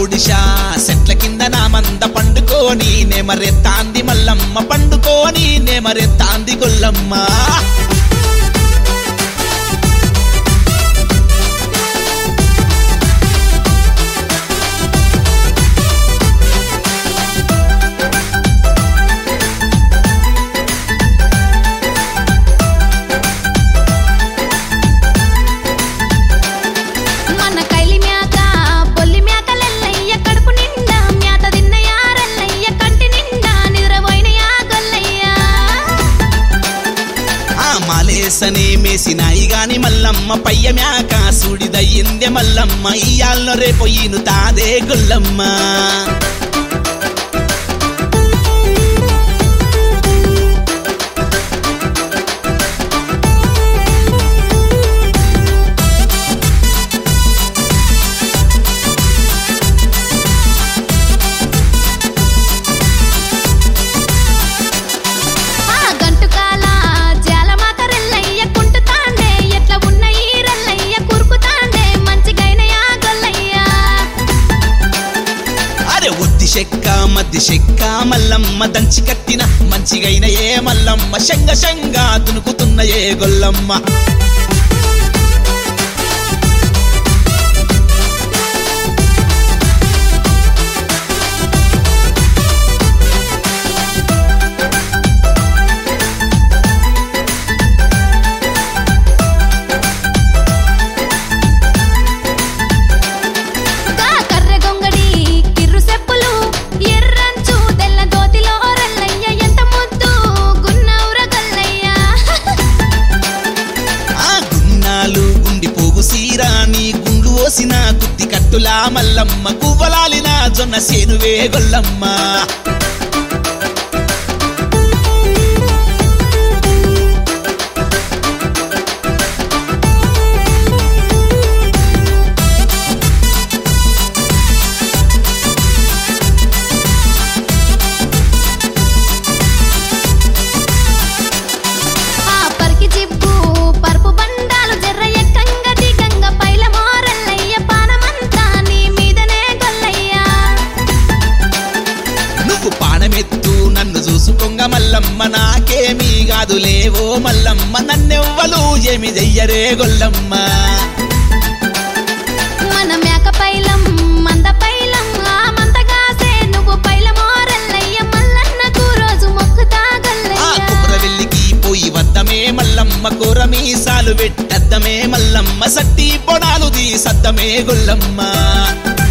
గుడిషా సెట్ల కింద నా మంద పండుకోని నెమరెత్తాంది మల్లమ్మ పండుకోని నెమరెత్తాంది గొల్లమ్మ మన కైలి మేక పొల్లి మేకలెల్లయ్య కడుపు నిండా మేత తిన్న యారల్లయ్య కంటి నిండా నిద్రపోయిన యా గొల్లయ్య ఆ మాలేసనే మేసినాయి గాని మల్లమ్మ పయ్య మ్యాక సుడిదయ్యిందే మల్లమ్మ ఇయ్యాల్లో రేపు ఈను తాదే గొల్లమ్మ ఆ గంటుకాల జాలమాకరెల్లయ్య కుంటుతాండే ఎట్లా ఉన్న ఈ రల్లయ్య కురుకుతాండే మంచిగైన యా గొల్లయ్య అరే ఒత్తి చెక్క మద్ది చెక్క మల్లమ్మ దంచి కట్టిన మంచిగైన ఏ మల్లమ్మ శంగ శంగ దునుకుతున్న ఏ గొల్లమ్మ గా కర్రె గొంగడి కిర్రు సెప్పులు ఎర్రంచు తెల్ల దోతిలో రల్లయ్య ఎంత ముద్దు గున్నౌర గొల్లయ్య ఆ గున్నాలు గుండి పోగు సీరాని గుండు ఓసిన గుత్తి కట్టులా మల్లమ్మ గువ్వలాలిన జొన్న సేనువే గొల్లమ్మ ఆ పరికి జిబ్బు పరుపు బండాలు జర్ర ఎక్కంగ దిగంగ పైల మోరల్లయ్య పానమంతా నీ మీదనే గొల్లయ్య నువ్వు పానమెత్తు నన్ను చూసుకొంగ మల్లమ్మ నాకేమీ కాదులేవో మల్లమ్మ నన్నెవ్వలు ఏమి చెయ్యరే గొల్లమ్మ మన మేక పైలం మంద పైలం ఆ మందగాసే నువ్వు పైల మోరల్లయ్య మల్లన్నకు రోజు మొక్కుతా ఆ గొల్లయ్య కుమ్రవెల్లికి పోయి వద్దమే మల్లమ్మ కూర మీసాలు పెట్టద్దమే మల్లమ్మ సట్టి పొడాలు దీ సద్దమే గొల్లమ్మ